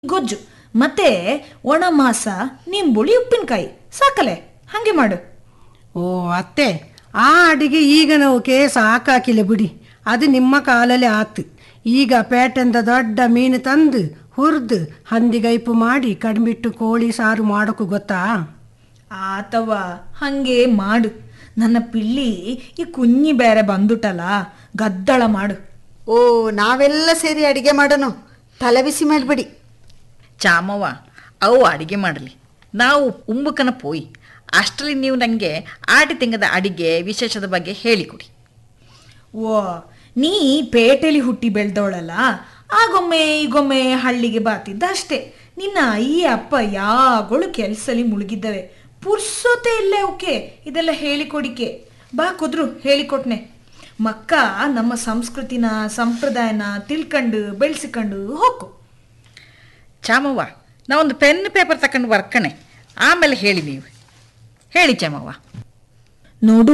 ಗೊಜ್ಜು ಮತ್ತೆ ಒಣ ಮಾಸ ನಿಂಬುಳಿ ಉಪ್ಪಿನಕಾಯಿ ಸಾಕಲೆ ಹಂಗೆ ಮಾಡು ಓ ಅತ್ತೆ ಆ ಅಡಿಗೆ ಈಗ ನಾವು ಸಾಕಾಕಿಲ್ಲ ಬಿಡಿ ಅದು ನಿಮ್ಮ ಕಾಲಲ್ಲಿ ಆತು ಈಗ ಪೇಟೆಂದ ದೊಡ್ಡ ಮೀನು ತಂದು ಹುರಿದು ಹಂದಿಗೈಪು ಮಾಡಿ ಕಡ್ಬಿಟ್ಟು ಕೋಳಿ ಸಾರು ಮಾಡೋಕು ಗೊತ್ತಾ ಆತವ ಹಂಗೆ ಮಾಡು ನನ್ನ ಪಿಳ್ಳಿ ಈ ಕುഞ്ഞി ಬೇರೆ ಬಂದುಟಲ್ಲ ಗದ್ದಳ ಮಾಡು ಓ ನಾವೆಲ್ಲ ಸೇರಿ ಅಡಿಗೆ ಮಾಡೋಣ ತಲೆ ಬಿಸಿ ಮಾಡಬೇಡಿ ಚಾಮವ್ವ ಅವು ಅಡಿಗೆ ಮಾಡಲಿ ನಾವು ಉಂಬುಕನ ಪೋಯಿ ಅಷ್ಟರಲ್ಲಿ ನೀವು ನನಗೆ ಆಟಿ ತಿಂಗದ ಅಡಿಗೆ ವಿಶೇಷದ ಬಗ್ಗೆ ಹೇಳಿಕೊಡಿ ಓ ನೀ ಪೇಟೆಲಿ ಹುಟ್ಟಿ ಬೆಳ್ದವಳಲ್ಲ ಆಗೊಮ್ಮೆ ಈಗೊಮ್ಮೆ ಹಳ್ಳಿಗೆ ಬಾತಿದ್ದ ಅಷ್ಟೇ ನಿನ್ನ ಈ ಅಪ್ಪ ಯಾಗಳು ಕೆಲ್ಸಲಿ ಮುಳುಗಿದ್ದವೆ ಪುರ್ಸೋತೆ ಇಲ್ಲೇ ಓಕೆ ಇದೆಲ್ಲ ಹೇಳಿಕೊಡಿಕೆ ಬಾ ಕುದ್ರು ಹೇಳಿಕೊಟ್ನೆ ಮಕ್ಕ ನಮ್ಮ ಸಂಸ್ಕೃತಿನ ಸಂಪ್ರದಾಯನ ತಿಳ್ಕೊಂಡು ಬೆಳೆಸಿಕೊಂಡು ಹೋಗು ಚಾಮವ್ವ ನಾವೊಂದು ಪೆನ್ ಪೇಪರ್ ತಕೊಂಡು ಬರ್ಕಣೆ ಆಮೇಲೆ ಹೇಳಿ ನೀವು ಹೇಳಿ ಚಾಮವ್ವ ನೋಡು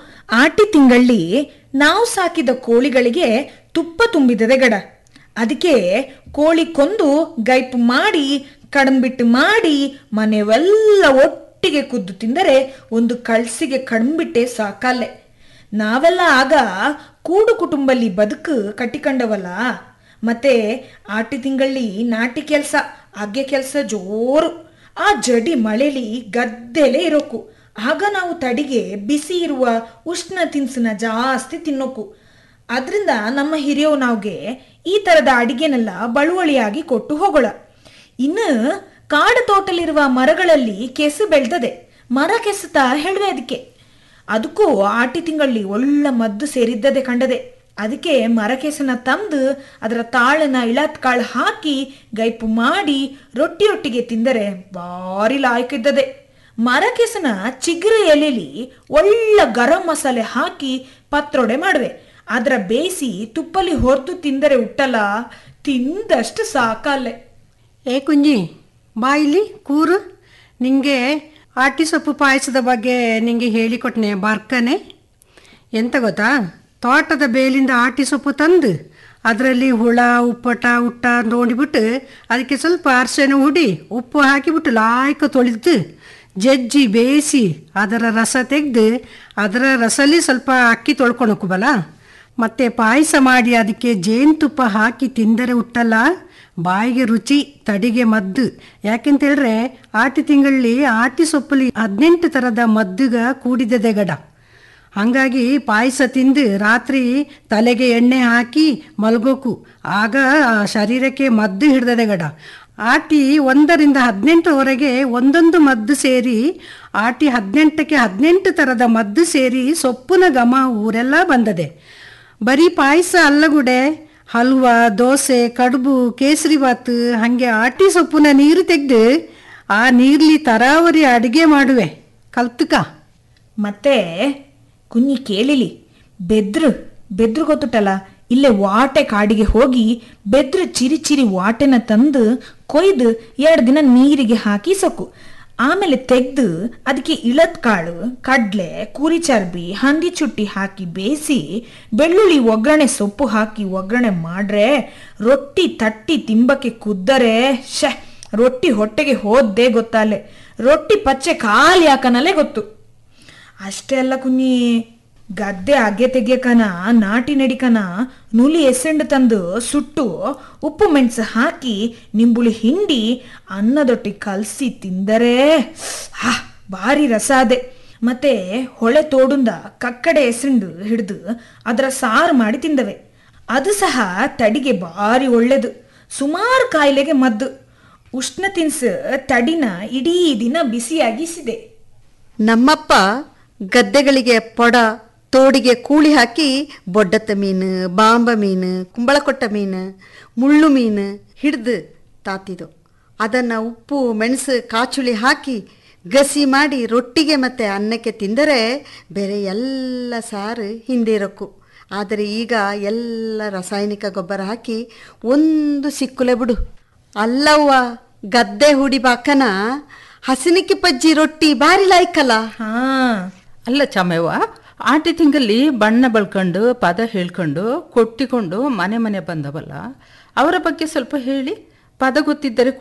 ಆಟಿ ತಿಂಗಳಲ್ಲಿ ನಾವು ಸಾಕಿದ ಕೋಳಿಗಳಿಗೆ ತುಪ್ಪ ತುಂಬಿದದೆ ಗಡ ಅದಕ್ಕೆ ಕೋಳಿ ಕೊಂದು ಗೈಪು ಮಾಡಿ ಕಡಂಬಿಟ್ಟು ಮಾಡಿ ಮನೆವೆಲ್ಲ ಒಟ್ಟಿಗೆ ಕುದ್ದು ತಿಂದರೆ ಒಂದು ಕಳ್ಸಿಗೆ ಕಡಂಬಿಟ್ಟೆ ಸಾಕಲ್ಲೆ ನಾವೆಲ್ಲ ಆಗ ಕೂಡು ಕುಟುಂಬಲ್ಲಿ ಬದುಕು ಕಟ್ಟಿಕೊಂಡವಲ್ಲ ಮತ್ತೆ ಆಟಿ ತಿಂಗಳಲ್ಲಿ ನಾಟಿ ಕೆಲಸ ಅಗ್ಗೆ ಕೆಲಸ ಜೋರು ಆ ಜಡಿ ಮಳೆಲಿ ಗದ್ದೆಲೆ ಇರೋಕು ಆಗ ನಾವು ತಡಿಗೆ ಬಿಸಿ ಇರುವ ಉಷ್ಣ ತಿನಿಸನ್ನ ಜಾಸ್ತಿ ತಿನ್ನೋಕು ಅದರಿಂದ ನಮ್ಮ ಹಿರಿಯವು ನಾವ್ಗೆ ಈ ಥರದ ಅಡಿಗೆನೆಲ್ಲ ಬಳುವಳಿಯಾಗಿ ಕೊಟ್ಟು ಹೋಗೋಳ ಇನ್ನು ಕಾಡು ತೋಟಲಿರುವ ಮರಗಳಲ್ಲಿ ಕೆಸು ಬೆಳ್ದದೆ ಮರ ಕೆಸುತ್ತಾ ಹೇಳುವೆ ಅದಕ್ಕೆ ಅದಕ್ಕೂ ಆಟಿ ತಿಂಗಳಲ್ಲಿ ಒಳ್ಳೆ ಮದ್ದು ಸೇರಿದ್ದದೆ ಕಂಡದೆ ಅದಕ್ಕೆ ಮರಕೆಸನ ತಂದು ಅದರ ತಾಳನ ಇಳತ್ ಕಾಳು ಹಾಕಿ ಗೈಪು ಮಾಡಿ ರೊಟ್ಟಿಯೊಟ್ಟಿಗೆ ತಿಂದರೆ ಭಾರಿ ಲಾಯ್ಕಿದ್ದದೆ ಮರಕೆಸನ ಚಿಗುರು ಎಲೆಲಿ ಒಳ್ಳೆ ಗರಂ ಮಸಾಲೆ ಹಾಕಿ ಪತ್ರೊಡೆ ಮಾಡುವೆ ಅದರ ಬೇಯಿಸಿ ತುಪ್ಪಲಿ ಹೊರತು ತಿಂದರೆ ಉಟ್ಟಲ್ಲ ತಿಂದಷ್ಟು ಸಾಕಲ್ಲೆ ಏ ಕುಂಜಿ ಬಾ ಇಲ್ಲಿ ಕೂರು ನಿಂಗೆ ಆಟಿ ಸೊಪ್ಪು ಪಾಯಸದ ಬಗ್ಗೆ ನಿಂಗೆ ಹೇಳಿಕೊಟ್ನೆ ಬಾರ್ಕನೆ ಎಂತ ಗೊತ್ತಾ ತೋಟದ ಬೇಲಿಂದ ಆಟಿ ಸೊಪ್ಪು ತಂದು ಅದರಲ್ಲಿ ಹುಳ ಉಪ್ಪಟ ಉಟ್ಟ ನೋಡಿಬಿಟ್ಟು ಅದಕ್ಕೆ ಸ್ವಲ್ಪ ಅರಸೆನ ಹುಡಿ ಉಪ್ಪು ಹಾಕಿಬಿಟ್ಟು ಲಾಯ್ಕ ತೊಳೆದು ಜಜ್ಜಿ ಬೇಯಿಸಿ ಅದರ ರಸ ತೆಗೆದು ಅದರ ರಸಲಿ ಸ್ವಲ್ಪ ಅಕ್ಕಿ ತೊಳ್ಕೊಳಕ್ಕುಬಲ್ಲ ಮತ್ತು ಪಾಯಸ ಮಾಡಿ ಅದಕ್ಕೆ ಜೇನುತುಪ್ಪ ಹಾಕಿ ತಿಂದರೆ ಉಟ್ಟಲ್ಲ ಬಾಯಿಗೆ ರುಚಿ ತಡಿಗೆ ಮದ್ದು ಯಾಕೆಂತೇಳಿದ್ರೆ ಆಟಿ ತಿಂಗಳಲ್ಲಿ ಆಟಿ ಸೊಪ್ಪಲ್ಲಿ ಹದಿನೆಂಟು ಥರದ ಮದ್ದುಗ ಕೂಡಿದದೆ ಗಡ ಹಾಗಾಗಿ ಪಾಯಸ ತಿಂದು ರಾತ್ರಿ ತಲೆಗೆ ಎಣ್ಣೆ ಹಾಕಿ ಮಲಗೋಕು ಆಗ ಆ ಶರೀರಕ್ಕೆ ಮದ್ದು ಹಿಡ್ದದೆ ಗಡ ಆಟಿ ಒಂದರಿಂದ ಹದಿನೆಂಟರವರೆಗೆ ಒಂದೊಂದು ಮದ್ದು ಸೇರಿ ಆಟಿ ಹದಿನೆಂಟಕ್ಕೆ ಹದಿನೆಂಟು ಥರದ ಮದ್ದು ಸೇರಿ ಸೊಪ್ಪಿನ ಘಮ ಊರೆಲ್ಲ ಬಂದದೆ ಬರೀ ಪಾಯಸ ಅಲ್ಲಗುಡೆ ಹಲ್ವಾ ದೋಸೆ ಕಡುಬು ಕೇಸರಿಬಾತು ಹಾಗೆ ಆಟಿ ಸೊಪ್ಪಿನ ನೀರು ತೆಗೆದು ಆ ನೀರ್ಲಿ ತರಾವರಿ ಅಡಿಗೆ ಮಾಡುವೆ ಕಲ್ತುಕ ಮತ್ತೆ ಕುഞ്ഞಿ ಕೇಳಿಲಿ ಬೆದ್ರು ಬೆದ್ರು ಗೊತ್ತುಟಲ್ಲ ಇಲ್ಲೇ ವಾಟೆ ಕಾಡಿಗೆ ಹೋಗಿ ಬೆದ್ರು ಚಿರಿ ಚಿರಿ ವಾಟೆನ ತಂದು ಕೊಯ್ದು ಎರಡು ದಿನ ನೀರಿಗೆ ಹಾಕಿ ಸೊಕ್ಕು ಆಮೇಲೆ ತೆಗ್ದು ಅದಕ್ಕೆ ಇಳತ್ ಕಾಳು ಕಡ್ಲೆ ಕುರಿ ಚರ್ಬಿ ಹಂದಿ ಚುಟ್ಟಿ ಹಾಕಿ ಬೇಯಿಸಿ ಬೆಳ್ಳುಳ್ಳಿ ಒಗ್ಗರಣೆ ಸೊಪ್ಪು ಹಾಕಿ ಒಗ್ಗರಣೆ ಮಾಡ್ರೆ ರೊಟ್ಟಿ ತಟ್ಟಿ ತಿಂಬಕ್ಕೆ ಕುದ್ದರೆ ಶೆ ರೊಟ್ಟಿ ಹೊಟ್ಟೆಗೆ ಹೋದ್ದೇ ಗೊತ್ತಲ್ಲೇ ರೊಟ್ಟಿ ಪಚ್ಚೆ ಖಾಲಿ ಹಾಕನಲ್ಲೇ ಗೊತ್ತು ಅಷ್ಟೇ ಅಲ್ಲ ಕುഞ്ഞಿ ಗದ್ದೆ ಅಗ್ಗೆ ತೆಗಿಯಕನ ನಾಟಿ ನಡಿಕನ ನುಲಿ ಎಸೆಂಡು ತಂದು ಸುಟ್ಟು ಉಪ್ಪು ಮೆಣಸು ಹಾಕಿ ನಿಂಬುಳಿ ಹಿಂಡಿ ಅನ್ನದೊಟ್ಟಿಗೆ ಕಲಸಿ ತಿಂದರೆ ಹಾ ಭಾರಿ ರಸ ಅದೆ ಮತ್ತೆ ಹೊಳೆ ತೋಡುಂದ ಕಕ್ಕಡೆ ಎಸೆಂಡು ಹಿಡಿದು ಅದರ ಸಾರು ಮಾಡಿ ತಿಂದವೆ ಅದು ಸಹ ತಡಿಗೆ ಭಾರಿ ಒಳ್ಳೆದು ಸುಮಾರು ಕಾಯಿಲೆಗೆ ಮದ್ದು ಉಷ್ಣ ತಿನ್ಸು ತಡಿನ ಇಡೀ ದಿನ ಬಿಸಿಯಾಗಿಸಿದೆ ನಮ್ಮಪ್ಪ ಗದ್ದೆಗಳಿಗೆ ಪೊಡ ತೋಡಿಗೆ ಕೂಳಿ ಹಾಕಿ ಬೊಡ್ಡತ್ತ ಮೀನು ಬಾಂಬ ಮೀನು ಕುಂಬಳಕೊಟ್ಟ ಮೀನು ಮುಳ್ಳು ಮೀನು ಹಿಡ್ದು ತಾತಿದು ಅದನ್ನು ಉಪ್ಪು ಮೆಣಸು ಕಾಚುಳಿ ಹಾಕಿ ಗಸಿ ಮಾಡಿ ರೊಟ್ಟಿಗೆ ಮತ್ತು ಅನ್ನಕ್ಕೆ ತಿಂದರೆ ಬೇರೆ ಎಲ್ಲ ಸಾರು ಹಿಂದಿರಕ್ಕು ಆದರೆ ಈಗ ಎಲ್ಲ ರಾಸಾಯನಿಕ ಗೊಬ್ಬರ ಹಾಕಿ ಒಂದು ಸಿಕ್ಕುಲೆ ಬಿಡು ಅಲ್ಲವ್ವ ಗದ್ದೆ ಹುಡಿ ಬಾಕನ ಹಸಿನಿಕ್ಕಿ ಪಜ್ಜಿ ರೊಟ್ಟಿ ಭಾರಿ ಲಾಯ್ಕಲ್ಲ ಹಾ ಅಲ್ಲ ಚಾಮವ್ವ ಆಟಿ ತಿಂಗಳಲ್ಲಿ ಬಣ್ಣ ಬಳ್ಕೊಂಡು ಪದ ಹೇಳ್ಕೊಂಡು ಕೊಟ್ಟಿಕೊಂಡು ಮನೆ ಮನೆ ಬಂದವಲ್ಲ ಅವರ ಬಗ್ಗೆ ಸ್ವಲ್ಪ ಹೇಳಿ ಪದ ಗೊತ್ತಿದ್ದರೆ